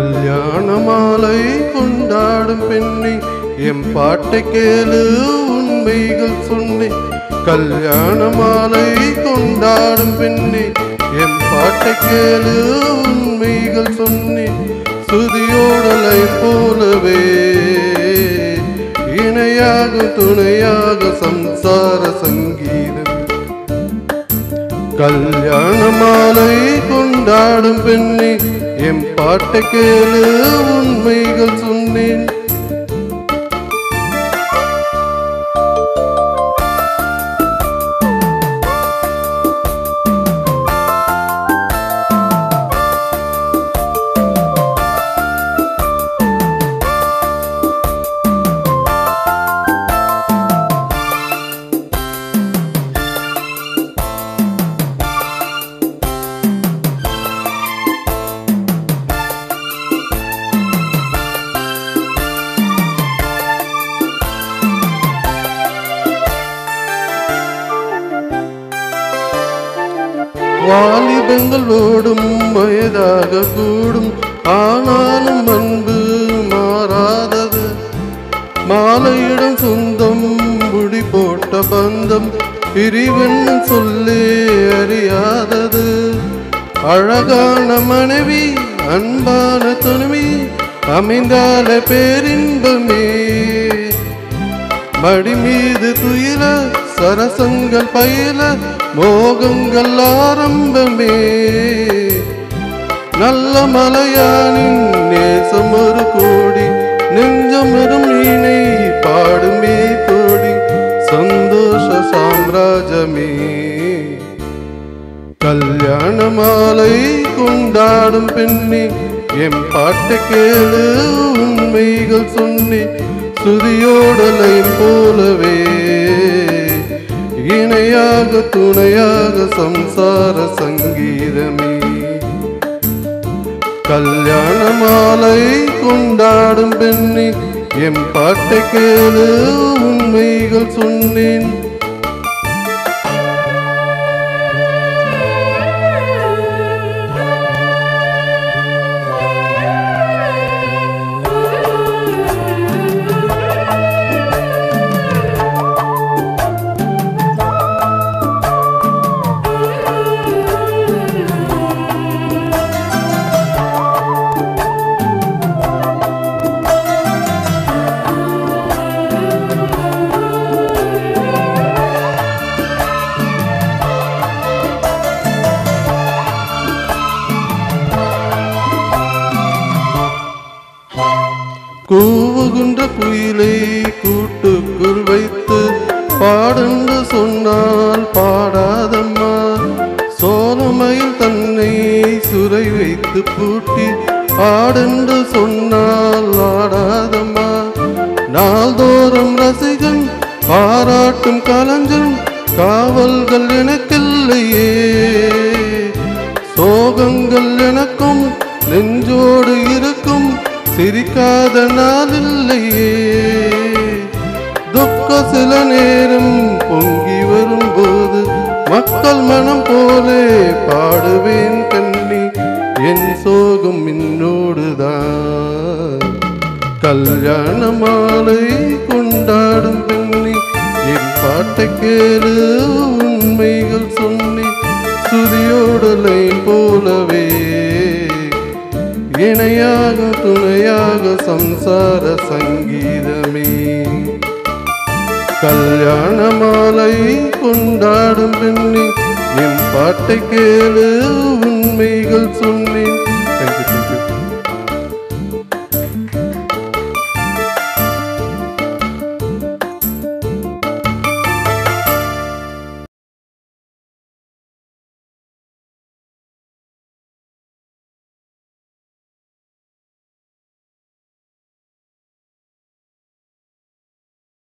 கல்யாண மாலை கொண்டாடும் பெண்ணே எம் பாட்டை கேளு உண்மைகள் சொன்னேன் கல்யாண மாலை கொண்டாடும் பெண்ணே எம் பாட்டை கேளு உண்மைகள் சொன்னேன் சுதியோடலை போலவே இணையாக துணையாக சம்சார சங்கீதம் கல்யாண மாலை கொண்டாடும் பெண்ணே எம் பாட்டை கேளு உண்மைகள் சொன்னேன் வாலிபங்கள் ஓடும் வயதாக கூடும் ஆனாலும் அன்பு மாறாதது மாலையிடம் சொந்தம் முடி போட்ட பந்தம் பிரிவென்னு சொல்லி அறியாதது அழகான மனைவி அன்பான துணைவி அமைந்தால பேரின்பமே மடி மீது துயில சரசங்கள் பயில மோகங்கள் ஆரம்பமே நல்ல மலையானின் நேசம் ஒரு கோடி நெஞ்சமரும் மீனை பாடுமே தோடி சந்தோஷ சாம்ராஜமே கல்யாண மாலை கொண்டாடும் பெண்ணே எம் பாட்டை கேளு உண்மைகள் சொன்னேன் சுதியோடலை போலவே இணையாக துணையாக சம்சார சங்கீதமே கல்யாண மாலை கொண்டாடும் பெண்ணே எம் பாட்டை கேளு உண்மைகள் சொன்னேன் கூவுகின்ற குயிலை கூட்டுக்குள் வைத்து பாடென்று சொன்னால் பாடாதம்மா சோனமயில் தன்னை சுரை வைத்து பூட்டி ஆடென்று சொன்னால் ஆடாதம்மா நாள்தோறும் ரசிகன் பாராட்டும் கலைஞன் காவல்கள் எனக்கில்லையே சோகங்கள் எனக்கும் நெஞ்சோடு இருக்கும் சிரிக்காத நாளில்லையே துக்க சில நேரம் பொங்கி வரும்போது மக்கள் மனம் போலே பாடுவேன் கண்ணி என் சோகம் என்னோடுதான் கல்யாண மாலை கொண்டாடும் பெண்ணி என் பாட்டை கேளு உண்மைகள் சொன்னி சுதியோடலை போலவே இணையாக துணையாக சம்சார சங்கீதமே கல்யாண மாலை கொண்டாடும் பெண்ணி என் பாட்டை கேளு உண்மைகள் சொன்னேன்